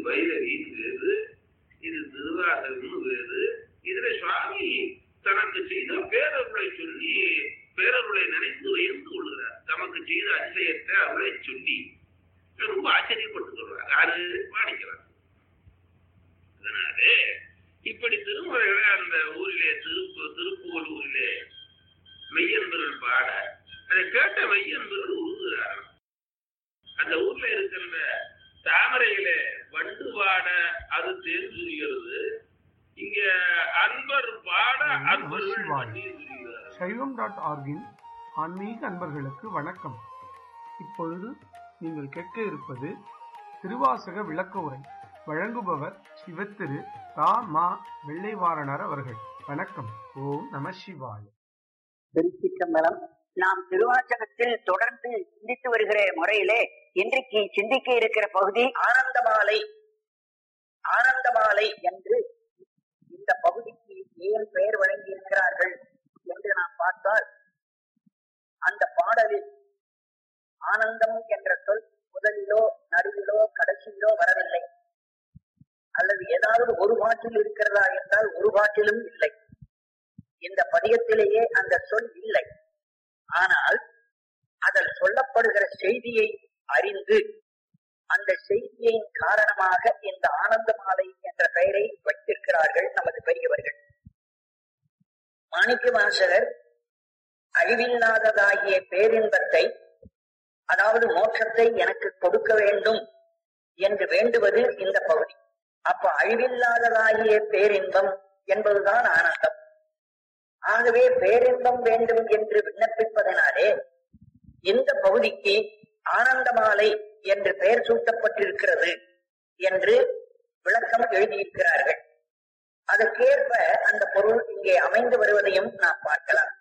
பைரவின்னு வேறு இது திருவாசகம்னு வேறு இதுல சுவாமி தனக்கு செய்த பேரருளை சொல்லி பேரருளை நினைத்து உயர்ந்து கொள்கிறார் தமக்கு செய்த அதிசயத்தை அவளை சொல்லி ரொம்ப ஆச்சரியப்பட்டு சொல்றார் யாரு மாணிக்கிறார் அதனாலே இப்படி திருமுறைகளை அந்த ஊரிலே திருப்பு திருப்புகழ் ஊரிலே மெய்யன்பர்கள் பாட அதை கேட்ட மெய்யன்பர்கள் உருகுகிறார்கள் அந்த ஊர்ல இருக்கின்ற தாமரையில வண்டு பாட அது தேன் சுரிகிறது இங்க அன்பர் பாட அன்பர்கள் வண்டியை சுரிகிறார்கள் சைவம் டாட் ஆர்கின் ஆன்மீக அன்பர்களுக்கு வணக்கம் இப்பொழுது நீங்கள் கேட்க இருப்பது திருவாசக விளக்க உரை வழங்குபவர் சிவத்திரு தா மா வெள்ளைவாரணர் அவர்கள் வணக்கம் ஓம் நம சிவாய திருச்சிற்றம்பலம் நாம் திருவாசகத்தில் தொடர்ந்து சிந்தித்து வருகிற முறையிலே இன்றைக்கு சிந்திக்க இருக்கிற பகுதி ஆனந்தமாலை ஆனந்தமாலை என்று இந்த பகுதிக்கு ஏன் பெயர் வழங்கி இருக்கிறார்கள் என்று நாம் பார்த்தால் அந்த பாடலில் ஆனந்தம் என்ற சொல் முதலிலோ நடுவிலோ கடைசியிலோ வரவில்லை அல்லது ஏதாவது ஒரு பாட்டில் இருக்கிறதா என்றால் ஒரு பாட்டிலும் இல்லை இந்த பதியத்திலேயே அந்த சொல் இல்லை ஆனால் அதில் சொல்லப்படுகிற செய்தியை அறிந்து அந்த செய்தியின் காரணமாக இந்த ஆனந்த மாலை என்ற பெயரை வைத்திருக்கிறார்கள் நமது பெரியவர்கள் மாணிக்க வாசகர் அழிவில்லாததாகிய பேரின்பத்தை அதாவது மோட்சத்தை எனக்கு கொடுக்க வேண்டும் என்று வேண்டுவது இந்த பகுதி அப்ப அழிவில்லாததாகிய பேரின்பம் என்பதுதான் ஆனந்தம் ஆகவே பேரின்பம் வேண்டும் என்று விண்ணப்பிப்பதனாலே இந்த பகுதிக்கு ஆனந்தமாலை என்று பெயர் சூட்டப்பட்டிருக்கிறது என்று விளக்கம் எழுதியிருக்கிறார்கள் அதற்கேற்ப அந்த பொருள் இங்கே அமைந்து வருவதையும் நாம் பார்க்கலாம்